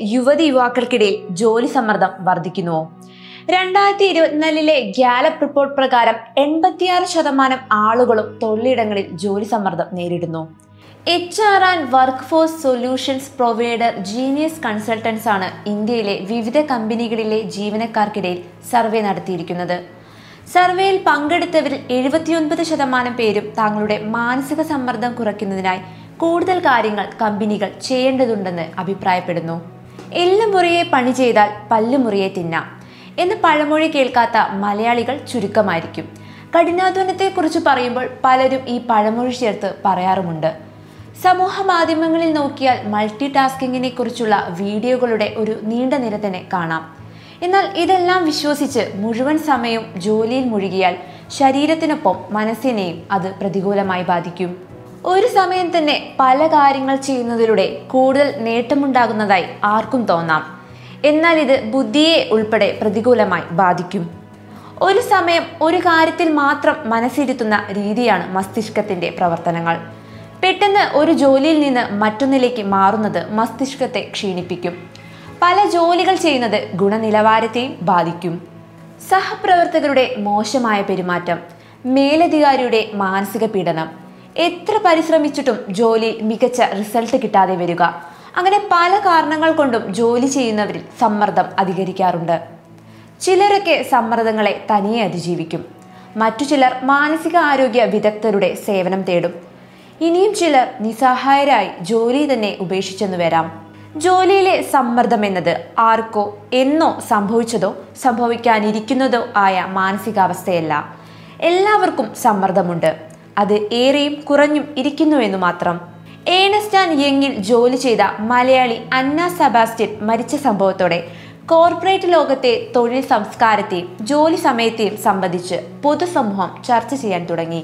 യുവതി യുവാക്കൾക്കിടയിൽ ജോലി സമ്മർദ്ദം വർദ്ധിക്കുന്നുവോ രണ്ടായിരത്തി ഇരുപത്തിനാലിലെ ഗാലപ്പ് റിപ്പോർട്ട് പ്രകാരം എൺപത്തിയാറ് ശതമാനം ആളുകളും തൊഴിലിടങ്ങളിൽ ജോലി സമ്മർദ്ദം നേരിടുന്നു H R and workforce solutions provider genius consultants ആണ് ഇന്ത്യയിലെ വിവിധ കമ്പനികളിലെ ജീവനക്കാർക്കിടയിൽ സർവേ നടത്തിയിരിക്കുന്നത് സർവേയിൽ പങ്കെടുത്തവരിൽ എഴുപത്തിയൊൻപത് ശതമാനം പേരും തങ്ങളുടെ മാനസിക സമ്മർദ്ദം കുറയ്ക്കുന്നതിനായി കൂടുതൽ കാര്യങ്ങൾ കമ്പനികൾ ചെയ്യേണ്ടതുണ്ടെന്ന് അഭിപ്രായപ്പെടുന്നു എല്ല് മുറിയെ പണി ചെയ്താൽ പല്ല് മുറിയെ തിന്നാം എന്ന് പഴമൊഴി കേൾക്കാത്ത മലയാളികൾ ചുരുക്കമായിരിക്കും കഠിനാധ്വാനത്തെക്കുറിച്ച് പറയുമ്പോൾ പലരും ഈ പഴമൊഴി ചേർത്ത് പറയാറുമുണ്ട് സമൂഹ മാധ്യമങ്ങളിൽ നോക്കിയാൽ മൾട്ടി ടാസ്കിങ്ങിനെ കുറിച്ചുള്ള വീഡിയോകളുടെ ഒരു നീണ്ട നിര തന്നെ കാണാം എന്നാൽ ഇതെല്ലാം വിശ്വസിച്ച് മുഴുവൻ സമയവും ജോലിയിൽ മുഴുകിയാൽ ശരീരത്തിനൊപ്പം മനസ്സിനെയും അത് പ്രതികൂലമായി ബാധിക്കും ഒരു സമയം തന്നെ പല കാര്യങ്ങൾ ചെയ്യുന്നതിലൂടെ കൂടുതൽ നേട്ടമുണ്ടാകുന്നതായി ആർക്കും തോന്നാം എന്നാൽ ഇത് ബുദ്ധിയെ ഉൾപ്പെടെ പ്രതികൂലമായി ബാധിക്കും ഒരു സമയം ഒരു കാര്യത്തിൽ മാത്രം മനസ്സിരുത്തുന്ന രീതിയാണ് മസ്തിഷ്കത്തിന്റെ പ്രവർത്തനങ്ങൾ പെട്ടെന്ന് ഒരു ജോലിയിൽ നിന്ന് മറ്റൊന്നിലേക്ക് മാറുന്നത് മസ്തിഷ്കത്തെ ക്ഷീണിപ്പിക്കും പല ജോലികൾ ചെയ്യുന്നത് ഗുണനിലവാരത്തെയും ബാധിക്കും സഹപ്രവർത്തകരുടെ മോശമായ പെരുമാറ്റം മേലധികാരിയുടെ മാനസിക പീഡനം എത്ര പരിശ്രമിച്ചിട്ടും ജോലിയിൽ മികച്ച റിസൾട്ട് കിട്ടാതെ വരിക അങ്ങനെ പല കാരണങ്ങൾ കൊണ്ടും ജോലി ചെയ്യുന്നവരിൽ സമ്മർദ്ദം അധികരിക്കാറുണ്ട് ചിലരൊക്കെ സമ്മർദ്ദങ്ങളെ തനിയെ അതിജീവിക്കും മറ്റു ചിലർ മാനസിക ആരോഗ്യ വിദഗ്ധരുടെ സേവനം തേടും ഇനിയും ചിലർ നിസ്സഹായരായി ജോലി തന്നെ ഉപേക്ഷിച്ചെന്നു വരാം ജോലിയിലെ സമ്മർദ്ദം എന്നത് ആർക്കോ എന്നോ സംഭവിച്ചതോ സംഭവിക്കാനിരിക്കുന്നതോ ആയ മാനസികാവസ്ഥയല്ല എല്ലാവർക്കും സമ്മർദ്ദമുണ്ട് അത് ഏറെയും കുറഞ്ഞും ഇരിക്കുന്നുവെന്നു മാത്രം ഏണസ്റ്റ് ആൻഡ് യങ്ങിൽ ജോലി ചെയ്ത മലയാളി അന്ന സെബാസ്റ്റ്യൻ മരിച്ച സംഭവത്തോടെ കോർപ്പറേറ്റ് ലോകത്തെ തൊഴിൽ സംസ്കാരത്തെയും ജോലി സമയത്തെയും സംബന്ധിച്ച് പൊതുസമൂഹം ചർച്ച ചെയ്യാൻ തുടങ്ങി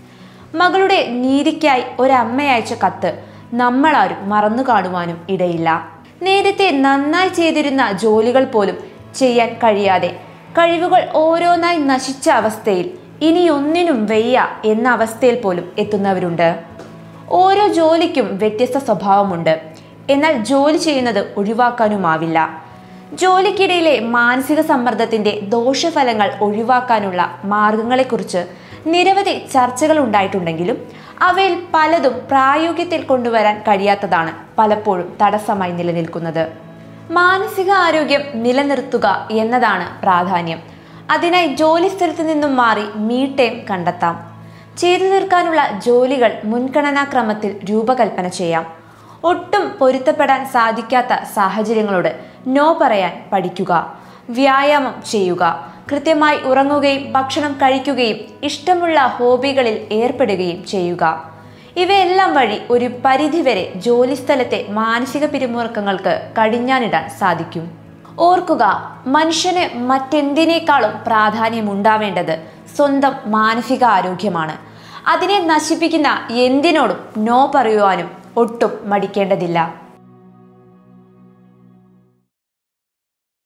മകളുടെ നീതിക്കായി ഒരമ്മയയച്ച കത്ത് നമ്മളാരും മറന്നു കാണുവാനും ഇടയില്ല നേരത്തെ നന്നായി ചെയ്തിരുന്ന ജോലികൾ പോലും ചെയ്യാൻ കഴിയാതെ കഴിവുകൾ ഓരോന്നായി നശിച്ച അവസ്ഥയിൽ ഇനിയൊന്നിനും വയ്യ എന്ന അവസ്ഥയിൽ പോലും എത്തുന്നവരുണ്ട് ഓരോ ജോലിക്കും വ്യത്യസ്ത സ്വഭാവമുണ്ട് എന്നാൽ ജോലി ചെയ്യുന്നത് ഒഴിവാക്കാനുമാവില്ല ജോലിക്കിടയിലെ മാനസിക സമ്മർദ്ദത്തിന്റെ ദോഷഫലങ്ങൾ ഒഴിവാക്കാനുള്ള മാർഗങ്ങളെക്കുറിച്ച് നിരവധി ചർച്ചകൾ ഉണ്ടായിട്ടുണ്ടെങ്കിലും അവയിൽ പലതും പ്രായോഗികത്തിൽ കൊണ്ടുവരാൻ കഴിയാത്തതാണ് പലപ്പോഴും തടസ്സമായി നിലനിൽക്കുന്നത് മാനസിക ആരോഗ്യം നിലനിർത്തുക എന്നതാണ് പ്രാധാന്യം അതിനായി ജോലി സ്ഥലത്ത് നിന്നും മാറി മീ ടൈം കണ്ടെത്താം ചെയ്തു തീർക്കാനുള്ള ജോലികൾ മുൻഗണനാക്രമത്തിൽ രൂപകൽപ്പന ചെയ്യാം ഒട്ടും പൊരുത്തപ്പെടാൻ സാധിക്കാത്ത സാഹചര്യങ്ങളോട് നോ പറയാൻ പഠിക്കുക വ്യായാമം ചെയ്യുക കൃത്യമായി ഉറങ്ങുകയും ഭക്ഷണം കഴിക്കുകയും ഇഷ്ടമുള്ള ഹോബികളിൽ ഏർപ്പെടുകയും ചെയ്യുക ഇവയെല്ലാം വഴി ഒരു പരിധിവരെ ജോലിസ്ഥലത്തെ മാനസിക പിരിമുറുക്കങ്ങൾക്ക് കടിഞ്ഞാനിടാൻ സാധിക്കും ഓർക്കുക മനുഷ്യന് മറ്റെന്തിനേക്കാളും പ്രാധാന്യമുണ്ടാവേണ്ടത് സ്വന്തം മാനസിക ആരോഗ്യമാണ് അതിനെ നശിപ്പിക്കുന്ന എന്തിനോടും നോ പറയുവാനും ഒട്ടും മടിക്കേണ്ടതില്ല